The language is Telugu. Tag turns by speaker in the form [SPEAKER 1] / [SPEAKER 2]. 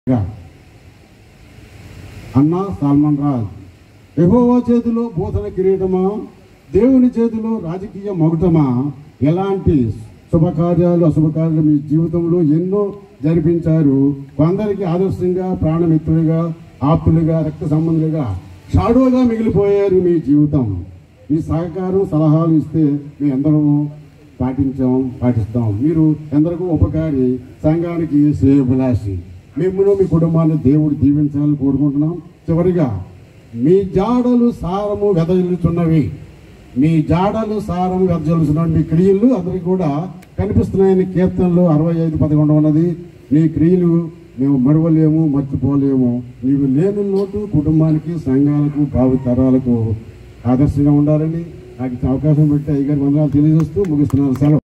[SPEAKER 1] గా. అన్నా సల్మాన్ రాజ్ యెహోవా చేతిలో బోధన కిరీటమా దేవుని చేతిలో రాజకీయ మొగటమా ఎలాంటి శుభకార్యాలు అశుభకార్యాలు మీ జీవితంలో ఎన్నో జరిపించారు కొందరికి ఆదర్శంగా ప్రాణమిత్రులుగా ఆప్తులుగా రక్త సంబంధులుగా షాడోగా మిగిలిపోయారు మీ జీవితం మీ సహకారం సలహాలు ఇస్తే మేము ఎందరము పాటించాం పాటిస్తాం మీరు ఎందరికో ఉపకారి సంఘానికి శ్రేయభిలాషి మిమ్మల్ని మీ కుటుంబాన్ని దేవుడు దీవించాలని కోరుకుంటున్నాం చివరిగా మీ జాడలు సారము వెదజల్లుచున్నవి మీ జాడలు సారము వెదజల్లుచున్నవి మీ క్రియలు అందరికీ కూడా కనిపిస్తున్నాయని కీర్తనలు అరవై ఐదు పదకొండు ఉన్నది నీ క్రియలు మేము మరవలేము మర్చిపోలేము నీవు లేని లోటు కుటుంబానికి సంఘాలకు భావి తరాలకు ఆదర్శంగా ఉండాలని నాకు ఇచ్చిన అవకాశం పెట్టి అయ్యగారి వందనాలు తెలియజేస్తూ ముగిస్తున్నాను సెలవు